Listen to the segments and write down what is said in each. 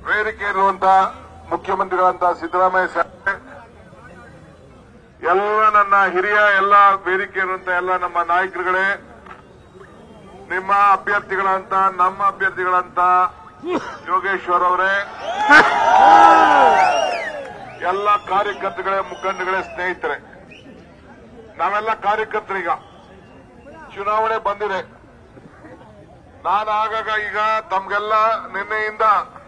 ವೇದಿಕೆ ಇರುವಂತ ಮುಖ್ಯಮಂತ್ರಿಗಳಂತ ಸಿದ್ದರಾಮಯ್ಯ ಸಾಹೇಬ್ರೆ, ಎಲ್ಲ ನನ್ನ ಹಿರಿಯ ಎಲ್ಲ ವೇದಿಕೆ ಇರುವಂತ ಎಲ್ಲ ನಮ್ಮ ನಾಯಕರುಗಳೇ ನಿಮ್ಮ ಅಭ್ಯರ್ಥಿಗಳಂತ ನಮ್ಮ ಅಭ್ಯರ್ಥಿಗಳಂತ ಯೋಗೇಶ್ವರ್ ಅವರೇ ಎಲ್ಲ ಕಾರ್ಯಕರ್ತಗಳೇ ಮುಖಂಡಗಳೇ ಸ್ನೇಹಿತರೆ ನಾವೆಲ್ಲ ಕಾರ್ಯಕರ್ತರೀಗ ಚುನಾವಣೆ ಬಂದಿದೆ ನಾನು ಆಗಾಗ ಈಗ ತಮ್ಗೆಲ್ಲ ನಿನ್ನೆಯಿಂದ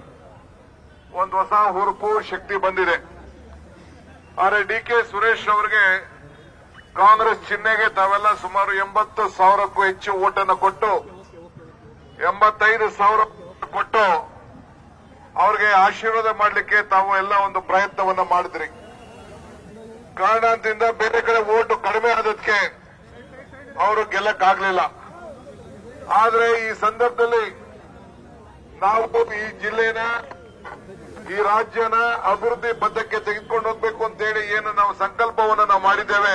ಒಂದು ಹೊಸ ಹುರುಪು ಶಕ್ತಿ ಬಂದಿದೆ ಆದರೆ ಡಿ ಕೆ ಸುರೇಶ್ ಅವರಿಗೆ ಕಾಂಗ್ರೆಸ್ ಚಿಹ್ನೆಗೆ ತಾವೆಲ್ಲ ಸುಮಾರು ಎಂಬತ್ತು ಸಾವಿರಕ್ಕೂ ಹೆಚ್ಚು ಓಟನ್ನು ಕೊಟ್ಟು ಎಂಬತ್ತೈದು ಸಾವಿರ ಕೊಟ್ಟು ಅವ್ರಿಗೆ ಆಶೀರ್ವಾದ ಮಾಡಲಿಕ್ಕೆ ತಾವು ಎಲ್ಲ ಒಂದು ಪ್ರಯತ್ನವನ್ನ ಮಾಡಿದ್ರಿ ಕಾರಣದಿಂದ ಬೇರೆ ಕಡೆ ಓಟು ಕಡಿಮೆ ಆದದಕ್ಕೆ ಅವರು ಗೆಲ್ಲಕ್ಕಾಗ್ಲಿಲ್ಲ ಆದ್ರೆ ಈ ಸಂದರ್ಭದಲ್ಲಿ ನಾವು ಈ ಜಿಲ್ಲೆನ ಈ ರಾಜ್ಯನ ಅಭಿವೃದ್ಧಿ ಪಥಕ್ಕೆ ತೆಗೆದುಕೊಂಡು ಹೋಗ್ಬೇಕು ಅಂತೇಳಿ ಏನು ನಾವು ಸಂಕಲ್ಪವನ್ನು ನಾವು ಮಾಡಿದ್ದೇವೆ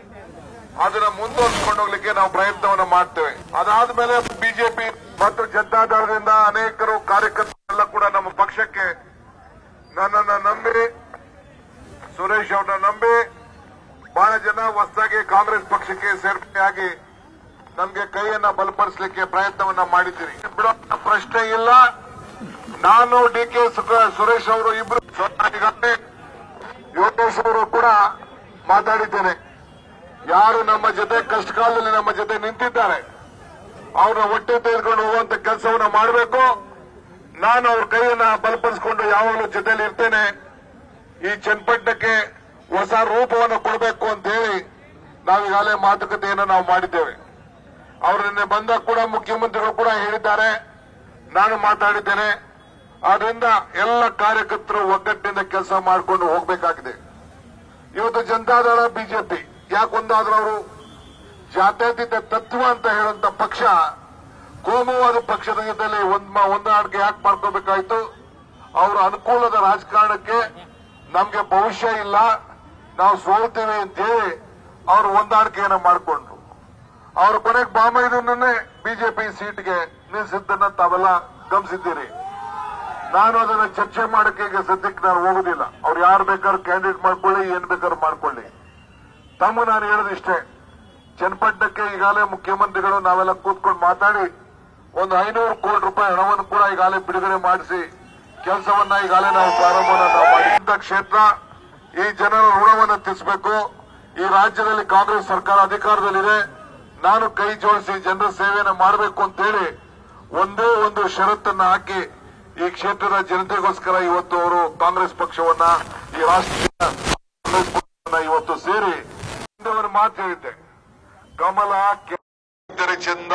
ಅದನ್ನ ಮುಂದುವರಿಸಿಕೊಂಡು ಹೋಗ್ಲಿಕ್ಕೆ ನಾವು ಪ್ರಯತ್ನವನ್ನು ಮಾಡ್ತೇವೆ ಅದಾದ್ಮೇಲೆ ಬಿಜೆಪಿ ಮತ್ತು ಜನತಾದಳದಿಂದ ಅನೇಕರು ಕಾರ್ಯಕರ್ತರೆಲ್ಲ ಕೂಡ ನಮ್ಮ ಪಕ್ಷಕ್ಕೆ ನನ್ನನ್ನು ನಂಬಿ ಸುರೇಶ್ ಅವ್ರನ್ನ ನಂಬಿ ಬಹಳ ಜನ ಹೊಸದಾಗಿ ಕಾಂಗ್ರೆಸ್ ಪಕ್ಷಕ್ಕೆ ಸೇರ್ಪಡೆಯಾಗಿ ನಮ್ಗೆ ಕೈಯನ್ನ ಬಲಪಡಿಸಲಿಕ್ಕೆ ಪ್ರಯತ್ನವನ್ನ ಮಾಡಿದ್ದೀರಿ ಬಿಡೋ ಪ್ರಶ್ನೆ ಇಲ್ಲ ನಾನು ಡಿ ಕೆ ಸುರೇಶ್ ಅವರು ಇಬ್ರು ಈಗಾಗಲೇ ಯೋಗೇಶ್ ಅವರು ಕೂಡ ಮಾತಾಡಿದ್ದೇನೆ ಯಾರು ನಮ್ಮ ಜೊತೆ ಕಷ್ಟ ಕಾಲದಲ್ಲಿ ನಮ್ಮ ಜೊತೆ ನಿಂತಿದ್ದಾರೆ ಅವ್ರನ್ನ ಹೊಟ್ಟೆ ತೆಗೆದುಕೊಂಡು ಹೋಗುವಂತ ಕೆಲಸವನ್ನ ಮಾಡಬೇಕು ನಾನು ಅವ್ರ ಕೈಯನ್ನ ಬಲಪಡಿಸಿಕೊಂಡು ಯಾವಾಗಲೂ ಜೊತೆಲಿ ಇರ್ತೇನೆ ಈ ಚನ್ನಪಟ್ಟಣಕ್ಕೆ ಹೊಸ ರೂಪವನ್ನು ಕೊಡಬೇಕು ಅಂತ ಹೇಳಿ ನಾವೀಗಾಗಲೇ ಮಾತುಕತೆಯನ್ನು ನಾವು ಮಾಡಿದ್ದೇವೆ ಅವರು ನಿನ್ನೆ ಬಂದಾಗ ಕೂಡ ಮುಖ್ಯಮಂತ್ರಿಗಳು ಕೂಡ ಹೇಳಿದ್ದಾರೆ ನಾನು ಮಾತಾಡಿದ್ದೇನೆ ಆದ್ರಿಂದ ಎಲ್ಲ ಕಾರ್ಯಕರ್ತರು ಒಗ್ಗಟ್ಟಿನಿಂದ ಕೆಲಸ ಮಾಡಿಕೊಂಡು ಹೋಗಬೇಕಾಗಿದೆ ಇವತ್ತು ಜನತಾದಳ ಬಿಜೆಪಿ ಯಾಕೊಂದಾದ್ರೂ ಅವರು ಜಾತ್ಯತೀತ ತತ್ವ ಅಂತ ಹೇಳುವಂತ ಪಕ್ಷ ಕೋಮುವಾದ ಪಕ್ಷದ ಜೊತೆಲಿ ಒಂದ್ ಮ- ಹೊಂದಾಣಿಕೆ ಯಾಕೆ ಮಾಡ್ಕೋಬೇಕಾಯ್ತು ಅವರ ಅನುಕೂಲದ ರಾಜಕಾರಣಕ್ಕೆ ನಮ್ಗೆ ಭವಿಷ್ಯ ಇಲ್ಲ ನಾವು ಸೋಲ್ತೀವಿ ಅಂತೇಳಿ ಅವರು ಹೊಂದಾಣಿಕೆಯನ್ನ ಮಾಡಿಕೊಂಡ್ರು ಅವ್ರ ಕೊನೆಗೆ ಬಾಮೈದನ್ನೇ ಬಿಜೆಪಿ ಸೀಟ್ಗೆ ನಿಲ್ಲಿಸಿದ್ದನ್ನ ತಾವೆಲ್ಲ ಗಮನಿಸಿದ್ದೀರಿ ನಾನು ಅದನ್ನ ಚರ್ಚೆ ಮಾಡಕ್ಕೆ ಈಗ ಸದ್ಯಕ್ಕೆ ನಾನು ಹೋಗುದಿಲ್ಲ ಅವ್ರು ಯಾರು ಬೇಕಾದ್ರೂ ಕ್ಯಾಂಡಿಡೇಟ್ ಮಾಡ್ಕೊಳ್ಳಿ ಏನ್ ಬೇಕಾದ್ರೂ ಮಾಡ್ಕೊಳ್ಳಿ ತಮ್ಮ ನಾನು ಹೇಳೋದಿಷ್ಟೇ ಚನ್ನಪಟ್ಟಣಕ್ಕೆ ಈಗಾಗಲೇ ಮುಖ್ಯಮಂತ್ರಿಗಳು ನಾವೆಲ್ಲ ಕೂತ್ಕೊಂಡು ಮಾತಾಡಿ ಒಂದು ಐನೂರು ಕೋಟಿ ರೂಪಾಯಿ ಹಣವನ್ನು ಕೂಡ ಈಗಾಗಲೇ ಬಿಡುಗಡೆ ಮಾಡಿಸಿ ಕೆಲಸವನ್ನ ಈಗಾಗಲೇ ನಾವು ಪ್ರಾರಂಭವನ್ನ ನಾವು ಮಾಡಿದ್ದ ಕ್ಷೇತ್ರ ಈ ಜನರ ಋಣವನ್ನು ತೀರಿಸಬೇಕು ಈ ರಾಜ್ಯದಲ್ಲಿ ಕಾಂಗ್ರೆಸ್ ಸರ್ಕಾರ ಅಧಿಕಾರದಲ್ಲಿದೆ ನಾನು ಕೈ ಜೋಡಿಸಿ ಜನರ ಸೇವೆಯನ್ನು ಮಾಡಬೇಕು ಅಂತೇಳಿ ಒಂದೇ ಒಂದು ಷರತ್ತನ್ನ ಹಾಕಿ ಈ ಕ್ಷೇತ್ರದ ಜನತೆಗೋಸ್ಕರ ಇವತ್ತು ಅವರು ಕಾಂಗ್ರೆಸ್ ಪಕ್ಷವನ್ನ ಈ ರಾಷ್ಟ್ರೀಯ ಕಾಂಗ್ರೆಸ್ ಪಕ್ಷವನ್ನ ಇವತ್ತು ಸೇರಿ ಒಂದು ಮಾತು ಹೇಳಿದ್ದೆ ಕಮಲ ಕೆತ್ತಿದ್ದರೆ ಚಂದ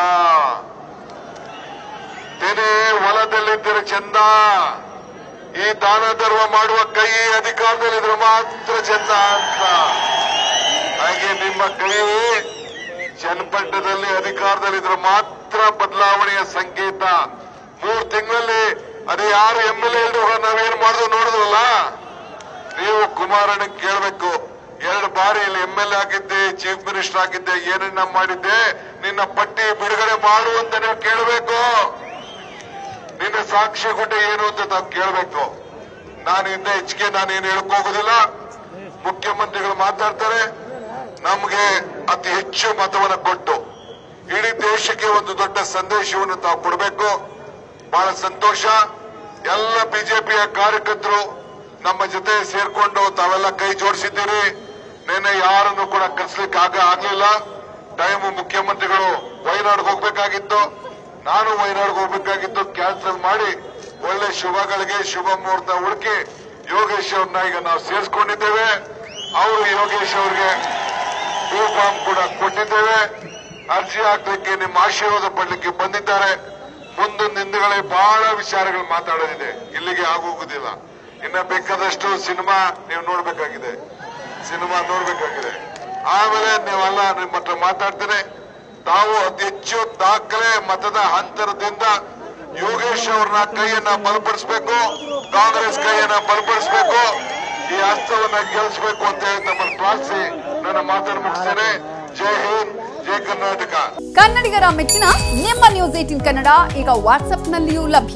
ತೆನೆ ಹೊಲದಲ್ಲಿದ್ದರೆ ಚಂದ ಈ ದಾನ ಧರ್ಮ ಮಾಡುವ ಕೈ ಅಧಿಕಾರದಲ್ಲಿದ್ರೆ ಮಾತ್ರ ಚಂದ ಅಂತ ಹಾಗೆ ನಿಮ್ಮ ಕೈ ಚನ್ನಪಟ್ಟಣದಲ್ಲಿ ಅಧಿಕಾರದಲ್ಲಿದ್ರೆ ಮಾತ್ರ ಬದಲಾವಣೆಯ ಸಂಕೇತ ಮೂರು ತಿಂಗಳಲ್ಲಿ ಅದು ಯಾರು ಎಂ ಎಲ್ ಎ ನಾವೇನ್ ಮಾಡಿದ್ವು ನೋಡಿದ್ವಲ್ಲ ನೀವು ಕುಮಾರಣ್ಣ ಕೇಳಬೇಕು ಎರಡು ಬಾರಿ ಇಲ್ಲಿ ಎಂ ಎಲ್ ಎ ಆಗಿದ್ದೆ ಚೀಫ್ ಮಿನಿಸ್ಟರ್ ಆಗಿದ್ದೆ ಏನನ್ನ ಮಾಡಿದ್ದೆ ನಿನ್ನ ಪಟ್ಟಿ ಬಿಡುಗಡೆ ಮಾಡು ಅಂತ ನೀವು ಕೇಳಬೇಕು ನಿನ್ನ ಸಾಕ್ಷಿ ಗುಡ್ಡೆ ಏನು ಅಂತ ತಾವು ಕೇಳಬೇಕು ನಾನು ಹಿಂದೆ ಹೆಚ್ಚಿಗೆ ನಾನೇನು ಹೇಳಕ್ ಹೋಗೋದಿಲ್ಲ ಮುಖ್ಯಮಂತ್ರಿಗಳು ಮಾತಾಡ್ತಾರೆ ನಮಗೆ ಅತಿ ಹೆಚ್ಚು ಮತವನ್ನು ಕೊಟ್ಟು ಇಡೀ ದೇಶಕ್ಕೆ ಒಂದು ದೊಡ್ಡ ಸಂದೇಶವನ್ನು ತಾವು ಕೊಡಬೇಕು ಬಹಳ ಸಂತೋಷ ಎಲ್ಲ ಬಿಜೆಪಿಯ ಕಾರ್ಯಕರ್ತರು ನಮ್ಮ ಜೊತೆ ಸೇರ್ಕೊಂಡು ತಾವೆಲ್ಲ ಕೈ ಜೋಡಿಸಿದ್ದೀರಿ ನಿನ್ನೆ ಯಾರನ್ನು ಕೂಡ ಕರೆಸ್ಲಿಕ್ಕೆ ಆಗ ಆಗ್ಲಿಲ್ಲ ಟೈಮ್ ಮುಖ್ಯಮಂತ್ರಿಗಳು ವಯನಾಡ್ಗೆ ಹೋಗ್ಬೇಕಾಗಿತ್ತು ನಾನು ವಯನಾಡ್ಗೆ ಹೋಗ್ಬೇಕಾಗಿತ್ತು ಕ್ಯಾನ್ಸಲ್ ಮಾಡಿ ಒಳ್ಳೆ ಶುಭಗಳಿಗೆ ಶುಭ ಮುಹೂರ್ತ ಹುಡುಕಿ ಯೋಗೇಶ್ ಅವ್ರನ್ನ ಈಗ ನಾವು ಸೇರಿಸ್ಕೊಂಡಿದ್ದೇವೆ ಅವರು ಯೋಗೇಶ್ ಅವ್ರಿಗೆ ಬಿ ಫಾರ್ಮ್ ಕೂಡ ಕೊಟ್ಟಿದ್ದೇವೆ ಅರ್ಜಿ ಹಾಕ್ಲಿಕ್ಕೆ ನಿಮ್ಮ ಆಶೀರ್ವಾದ ಪಡ್ಲಿಕ್ಕೆ ಬಂದಿದ್ದಾರೆ ಮುಂದೊಂದು ದಿನಗಳೇ ಬಹಳ ವಿಚಾರಗಳು ಮಾತಾಡೋದಿದೆ ಇಲ್ಲಿಗೆ ಆಗೋಗುದಿಲ್ಲ ಇನ್ನ ಬೇಕಾದಷ್ಟು ಸಿನಿಮಾ ನೀವು ನೋಡ್ಬೇಕಾಗಿದೆ ಸಿನಿಮಾ ನೋಡ್ಬೇಕಾಗಿದೆ ಆಮೇಲೆ ನೀವೆಲ್ಲ ನಿಮ್ಮ ಹತ್ರ ಮಾತಾಡ್ತೇನೆ ತಾವು ಅತಿ ಹೆಚ್ಚು ದಾಖಲೆ ಮತದ ಅಂತರದಿಂದ ಯೋಗೇಶ್ ಅವ್ರನ್ನ ಕೈಯನ್ನ ಬಲಪಡಿಸಬೇಕು ಕಾಂಗ್ರೆಸ್ ಕೈಯನ್ನ ಬಲಪಡಿಸಬೇಕು ಈ ಹಸ್ತವನ್ನ ಗೆಲ್ಲಿಸಬೇಕು ಅಂತ ಹೇಳಿ ತಮ್ಮನ್ನು ಪ್ರಾರ್ಥಿಸಿ ನನ್ನ ಮಾತನ್ನು ಮುಗಿಸ್ತೇನೆ ಜೈ ಹಿಂದ್ ಜೈ ಕರ್ನಾಟಕ ಕನ್ನಡಿಗರ ಮೆಚ್ಚಿನ ನಿಮ್ಮ ನ್ಯೂಸ್ ಏಟಿನ್ ಕನ್ನಡ ಈಗ ವಾಟ್ಸ್ಆಪ್ನಲ್ಲಿಯೂ ಲಭ್ಯ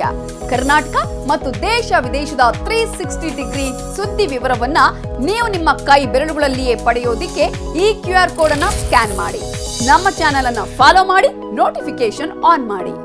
ಕರ್ನಾಟಕ ಮತ್ತು ದೇಶ ವಿದೇಶದ ತ್ರೀ ಸಿಕ್ಸ್ಟಿ ಡಿಗ್ರಿ ಸುದ್ದಿ ವಿವರವನ್ನ ನೀವು ನಿಮ್ಮ ಕೈ ಬೆರಳುಗಳಲ್ಲಿಯೇ ಪಡೆಯೋದಿಕ್ಕೆ ಈ ಕ್ಯೂ ಆರ್ ಕೋಡ್ ಅನ್ನ ಸ್ಕ್ಯಾನ್ ಮಾಡಿ ನಮ್ಮ ಚಾನೆಲ್ ಅನ್ನ ಫಾಲೋ ಮಾಡಿ ನೋಟಿಫಿಕೇಶನ್ ಆನ್ ಮಾಡಿ